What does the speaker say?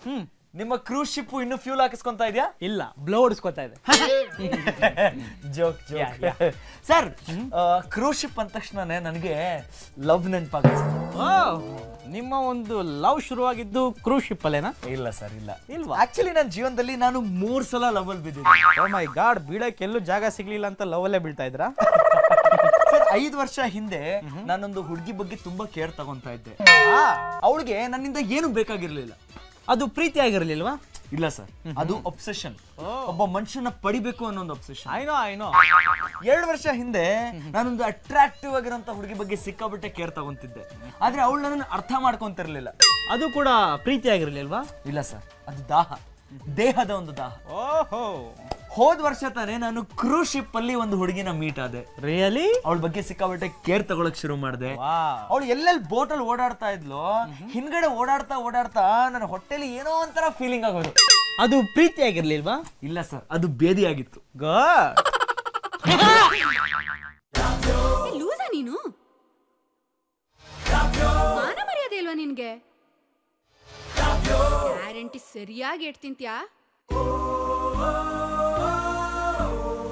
ನಿಮ್ಮ cruise ship ಇನ್ನು fuel ಹಾಕಿಸ್ಕೊಂತ ಇದೆಯಾ ಇಲ್ಲ ಬ್ಲೋ ಹೊಡಿಸ್ಕೊತಾ ಇದೆ joke joke sir cruise ship ಅಂದ ತಕ್ಷಣನೇ ನನಗೆ ಲವ್ ನೆನಪಾಗುತ್ತೆ ಓ ನಿಮ್ಮ ಒಂದು ಲವ್ ಶುರುವಾಗಿದ್ದು ಕ್ರೂಸ್ ಶಿಪ್ ಅಲ್ಲೇನಾ ಇಲ್ಲ ಸರ್ ಇಲ್ಲ ಇಲ್ವಾ? ಆಕ್ಚುಲಿ ನನ್ನ ಜೀವನದಲ್ಲಿ ನಾನು ಮೂರ್ ಸಲ ಲವ್ ಅಲ್ಲಿ ಬಿದ್ದಿದ್ದೆ ಓ ಮೈ ಗಾಡ್ ಬೀಳಕ್ಕೆ ಎಲ್ಲೂ ಜಾಗ ಸಿಗ್ಲಿಲ್ಲ ಅಂತ ಲವ್ ಅಲ್ಲೇ ಬೀಳ್ತಾ ಇದ್ರಾ ಸರ್ ಐದು ವರ್ಷ ಹಿಂದೆ ನಾನೊಂದು ಹುಡುಗಿ ಬಗ್ಗೆ ತುಂಬಾ ಕೇರ್ ತಗೊಂತ ಇದ್ದೆ ಅವಳಿಗೆ ನನ್ನಿಂದ ಏನು ಬೇಕಾಗಿರ್ಲಿಲ್ಲ ಅದು ಪ್ರೀತಿ ಆಗಿರ್ಲಿಲ್ವಾ ಇಲ್ಲ ಸರ್ ಅದು ಒಬ್ಸೆಷನ್ ಒಬ್ಬ ಮನುಷ್ಯನ ಪಡಿಬೇಕು ಅನ್ನೋ ಒಂದು ಒಬ್ಸೆಷನ್ ಐನೋ ಐನೋ ಎರಡು ವರ್ಷ ಹಿಂದೆ ನಾನೊಂದು ಅಟ್ರಾಕ್ಟಿವ್ ಆಗಿರೋಂತ ಹುಡುಗಿ ಬಗ್ಗೆ ಸಿಕ್ಕಾಬಿಟ್ಟೆ ಕೇರ್ ತಗೊಂತಿದ್ದೆ ಆದ್ರೆ ಅವಳು ನನ್ನ ಅರ್ಥ ಮಾಡ್ಕೊಂತಿರ್ಲಿಲ್ಲ ಅದು ಕೂಡ ಪ್ರೀತಿ ಆಗಿರ್ಲಿಲ್ವಾ ಇಲ್ಲ ಸರ್ ಅದು ದಾಹ ದೇಹದ ಒಂದು ದಾಹ ಓಹೋ ಹೋದ್ ವರ್ಷ ತಾನೇ ನಾನು ಕ್ರೂಸ್ ಶಿಪ್ ಅಲ್ಲಿ ಒಂದು ಹುಡುಗಿನ ಮೀಟ್ ಆದೆ ರಿಯಲಿ ಅವಳ ಬಗ್ಗೆ ಸಿಕ್ಕಾಬಿಟ್ಟೆ ಕೇರ್ ತಗೊಳಕ್ ಶುರು ಮಾಡಿದೆ ವಾ ಅವಳು ಎಲ್ಲೆಲ್ಲಿ ಬೋಟಲ್ಲಿ ಓಡಾಡ್ತಾ ಇದ್ಲು ಹಿಂದ್ಗಡೆ ಓಡಾಡ್ತಾ ಓಡಾಡ್ತಾ ನನ್ನ ಹೊಟ್ಟೆಲಿ ಏನೋ ಒಂಥರ ಫೀಲಿಂಗ್ ಆಗೋದು ಅದು ಪ್ರೀತಿ ಆಗಿರ್ಲಿಲ್ವಾ ಇಲ್ಲ ಸರ್ ಅದು ಬೇದಿ ಆಗಿತ್ತು ಗುಡ್ ಲೂಸಾ ನೀನು ಮಾನ ಮರ್ಯಾದೆ ಇಲ್ವಾ ನಿನ್ಗೆ ಗ್ಯಾರಂಟಿ ಸರಿಯಾಗಿ ಎಟ್ ತಿಂತ್ಯಾ